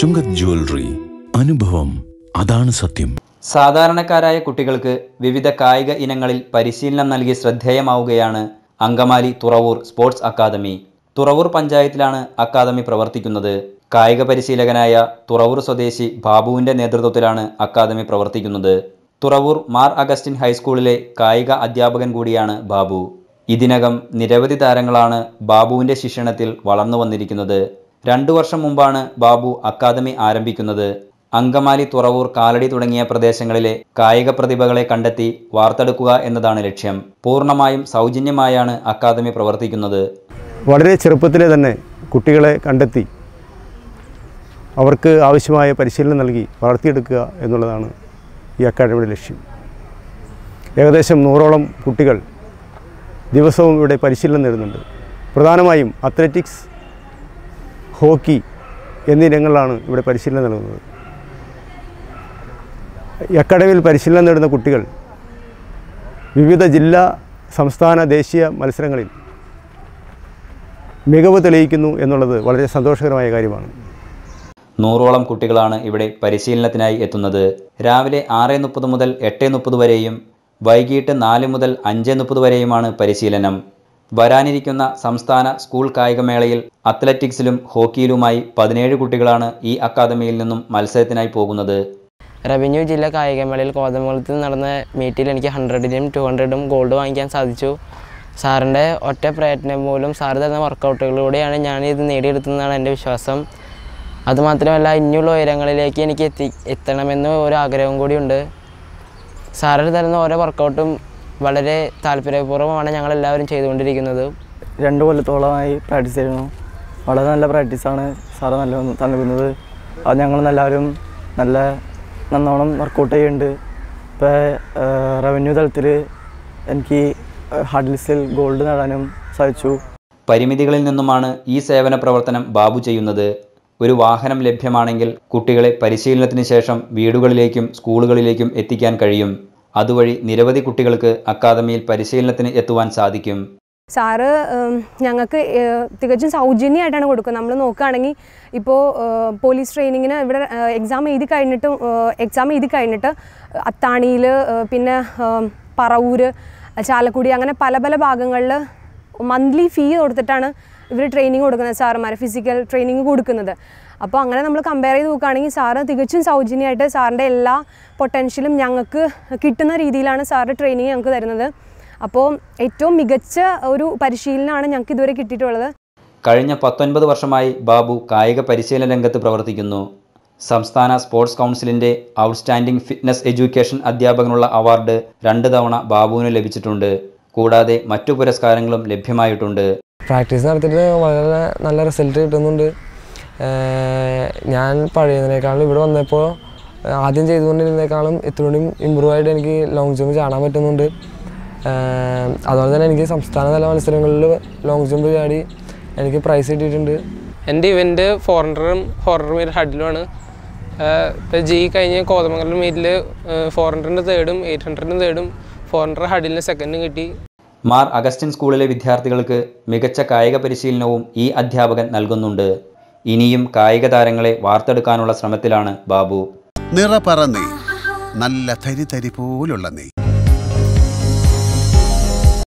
Chungath jewellery അനുഭവം അതാണ് സത്യം സാധാരണക്കാരായ കുട്ടികൾക്ക് വിവിധ കായിക ഇനങ്ങളിൽ പരിശീലനം നൽകി ശ്രദ്ധേയമാവുകയാണ് അങ്കമാലി തുറവൂർ സ്പോർട്സ് അക്കാദമി തുറവൂർ പഞ്ചായത്തിലാണ് അക്കാദമി പ്രവർത്തിക്കുന്നത് കായിക പരിശീലകനായ തുറവൂർ സ്വദേശി ബാബുവിൻ്റെ നേതൃത്വത്തിലാണ് അക്കാദമി പ്രവർത്തിക്കുന്നത് തുറവൂർ മാർ അഗസ്റ്റിൻ ഹൈസ്കൂളിലെ കായിക അധ്യാപകൻ കൂടിയാണ് ബാബു ഇതിനകം നിരവധി താരങ്ങളാണ് ബാബുവിൻ്റെ ശിക്ഷണത്തിൽ വളർന്നു വന്നിരിക്കുന്നത് രണ്ടു വർഷം മുമ്പാണ് ബാബു അക്കാദമി ആരംഭിക്കുന്നത് അങ്കമാലി തുറവൂർ കാലടി തുടങ്ങിയ പ്രദേശങ്ങളിലെ കായിക പ്രതിഭകളെ കണ്ടെത്തി വാർത്തെടുക്കുക എന്നതാണ് ലക്ഷ്യം പൂർണ്ണമായും സൗജന്യമായാണ് അക്കാദമി പ്രവർത്തിക്കുന്നത് വളരെ ചെറുപ്പത്തിലെ തന്നെ കുട്ടികളെ കണ്ടെത്തി അവർക്ക് ആവശ്യമായ പരിശീലനം നൽകി വളർത്തിയെടുക്കുക എന്നുള്ളതാണ് ഈ അക്കാദമിയുടെ ലക്ഷ്യം ഏകദേശം നൂറോളം കുട്ടികൾ ദിവസവും ഇവിടെ പരിശീലനം നേടുന്നുണ്ട് പ്രധാനമായും അത്ലറ്റിക്സ് ഹോക്കി എന്നീ ഇനങ്ങളിലാണ് ഇവിടെ പരിശീലനം നൽകുന്നത് ഈ അക്കാദമിയിൽ പരിശീലനം നേടുന്ന കുട്ടികൾ വിവിധ ജില്ലാ സംസ്ഥാന ദേശീയ മത്സരങ്ങളിൽ മികവ് തെളിയിക്കുന്നു എന്നുള്ളത് വളരെ സന്തോഷകരമായ കാര്യമാണ് നൂറോളം കുട്ടികളാണ് ഇവിടെ പരിശീലനത്തിനായി എത്തുന്നത് രാവിലെ ആറ് മുപ്പത് മുതൽ എട്ട് മുപ്പത് വരെയും വൈകിട്ട് നാല് മുതൽ അഞ്ച് മുപ്പത് വരെയുമാണ് പരിശീലനം വരാനിരിക്കുന്ന സംസ്ഥാന സ്കൂൾ കായികമേളയിൽ അത്ലറ്റിക്സിലും ഹോക്കിയിലുമായി പതിനേഴ് കുട്ടികളാണ് ഈ അക്കാദമിയിൽ നിന്നും മത്സരത്തിനായി പോകുന്നത് റവന്യൂ ജില്ലാ കായികമേളയിൽ കോതമംഗലത്ത് നടന്ന മീറ്റിൽ എനിക്ക് ഹൺഡ്രഡിലും ടു ഹൺഡ്രഡും ഗോൾഡ് വാങ്ങിക്കാൻ സാധിച്ചു സാറിൻ്റെ ഒറ്റ പ്രയത്നം മൂലം സാറ് തരുന്ന വർക്കൗട്ടുകളിലൂടെയാണ് ഞാൻ ഇത് നേടിയെടുത്തതെന്നാണ് എൻ്റെ വിശ്വാസം അതുമാത്രമല്ല ഇനിയുള്ള ഉയരങ്ങളിലേക്ക് എനിക്ക് എത്തി എത്തണമെന്ന് ഒരു ആഗ്രഹം കൂടിയുണ്ട് സാറിൽ തരുന്ന ഓരോ വർക്കൗട്ടും വളരെ താല്പര്യപൂർവ്വമാണ് ഞങ്ങളെല്ലാവരും ചെയ്തുകൊണ്ടിരിക്കുന്നത് രണ്ട് കൊല്ലത്തോളമായി പ്രാക്ടീസ് ചെയ്യുന്നു വളരെ നല്ല പ്രാക്ടീസാണ് സാറ് നല്ല നൽകുന്നത് അത് ഞങ്ങൾ എല്ലാവരും നല്ല നന്നോണം വർക്കൗട്ട് ചെയ്യുന്നുണ്ട് ഇപ്പോൾ റവന്യൂ തലത്തിൽ എനിക്ക് ഹഡിൽസിൽ ഗോൾഡ് നേടാനും സാധിച്ചു പരിമിതികളിൽ നിന്നുമാണ് ഈ സേവന പ്രവർത്തനം ബാബു ചെയ്യുന്നത് ഒരു വാഹനം ലഭ്യമാണെങ്കിൽ കുട്ടികളെ പരിശീലനത്തിന് ശേഷം വീടുകളിലേക്കും സ്കൂളുകളിലേക്കും എത്തിക്കാൻ കഴിയും അതുവഴി നിരവധി കുട്ടികൾക്ക് അക്കാദമിയിൽ പരിശീലനത്തിന് എത്തുവാൻ സാധിക്കും സാറ് ഉം, ഞങ്ങൾക്ക് ഏഹ്, തികച്ചും സൗജന്യമായിട്ടാണ് കൊടുക്കുന്നത് നമ്മൾ നോക്കുകയാണെങ്കിൽ ഇപ്പോൾ ഏഹ്, പോലീസ് ട്രെയിനിങ്ങിന് ഇവിടെ എക്സാം എഴുതി കഴിഞ്ഞിട്ടും എക്സാം എഴുതി കഴിഞ്ഞിട്ട് അത്താണിയിൽ പിന്നെ ഏഹ്, പറവൂര് ചാലക്കുടി അങ്ങനെ പല പല ഭാഗങ്ങളിൽ മന്ത്ലി ഫീ കൊടുത്തിട്ടാണ് ഇവർ ട്രെയിനിങ് കൊടുക്കുന്നത് സാറുമാർ ഫിസിക്കൽ ട്രെയിനിങ് കൊടുക്കുന്നത് അപ്പോൾ അങ്ങനെ നമ്മൾ കമ്പയർ ചെയ്ത് നോക്കുകയാണെങ്കിൽ സാറ് തികച്ചും സൗജന്യമായിട്ട് സാറിൻ്റെ എല്ലാ പൊട്ടൻഷ്യലും ഞങ്ങൾക്ക് കിട്ടുന്ന രീതിയിലാണ് സാറ് ട്രെയിനിങ് ഞങ്ങൾക്ക് തരുന്നത് അപ്പോൾ ഏറ്റവും മികച്ച ഒരു പരിശീലനമാണ് ഞങ്ങൾക്ക് ഇതുവരെ കിട്ടിയിട്ടുള്ളത് കഴിഞ്ഞ പത്തൊൻപത് വർഷമായി ബാബു കായിക പരിശീലന രംഗത്ത് പ്രവർത്തിക്കുന്നു സംസ്ഥാന സ്പോർട്സ് കൗൺസിലിൻ്റെ ഔട്ട്സ്റ്റാൻഡിംഗ് ഫിറ്റ്നസ് എഡ്യൂക്കേഷൻ അധ്യാപകനുള്ള അവാർഡ് രണ്ട് തവണ ബാബുവിന് ലഭിച്ചിട്ടുണ്ട് കൂടാതെ മറ്റു പുരസ്കാരങ്ങളും ലഭ്യമായിട്ടുണ്ട് പ്രാക്ടീസ് നടത്തിയിട്ട് വളരെ നല്ല റിസൾട്ട് കിട്ടുന്നുണ്ട് ഏഹ് ഞാൻ പഴയതിനേക്കാളും ഇവിടെ വന്നപ്പോൾ ആദ്യം ചെയ്തുകൊണ്ടിരുന്നേക്കാളും ഇത്രയും ഇമ്പ്രൂവ് ആയിട്ട് എനിക്ക് ലോങ് ജമ്പ് ചാടാൻ പറ്റുന്നുണ്ട് ഏഹ് അതുപോലെ തന്നെ എനിക്ക് സംസ്ഥാന തല മത്സരങ്ങളിൽ ലോങ് ജമ്പ് ചാടി എനിക്ക് പ്രൈസ് കിട്ടിയിട്ടുണ്ട് എൻ്റെ ഇവൻ്റ് ഫോർ ഹൺഡ്രഡും ഫോർ ഹൺഡ്രഡ് മീറ്റർ ഹഡിലുമാണ് ഇപ്പോൾ ജി കഴിഞ്ഞ് കോതമംഗലം മീറ്റിൽ ഫോർ ഹൺഡ്രഡിൻ്റെ തേർഡും എയ്റ്റ് ഹൺഡ്രഡിൻ്റെ തേർഡും ഫോർ ഹൺഡ്രഡ് ഹഡിലിന് സെക്കൻഡും കിട്ടി മാർ അഗസ്റ്റിൻ സ്കൂളിലെ വിദ്യാർത്ഥികൾക്ക് മികച്ച കായിക പരിശീലനവും ഈ അധ്യാപകൻ നൽകുന്നുണ്ട് ഇനിയും കായിക താരങ്ങളെ വാർത്തെടുക്കാനുള്ള ശ്രമത്തിലാണ് ബാബു നിറപറ നെയ് നല്ല തരി തരി പോലുള്ള നെയ്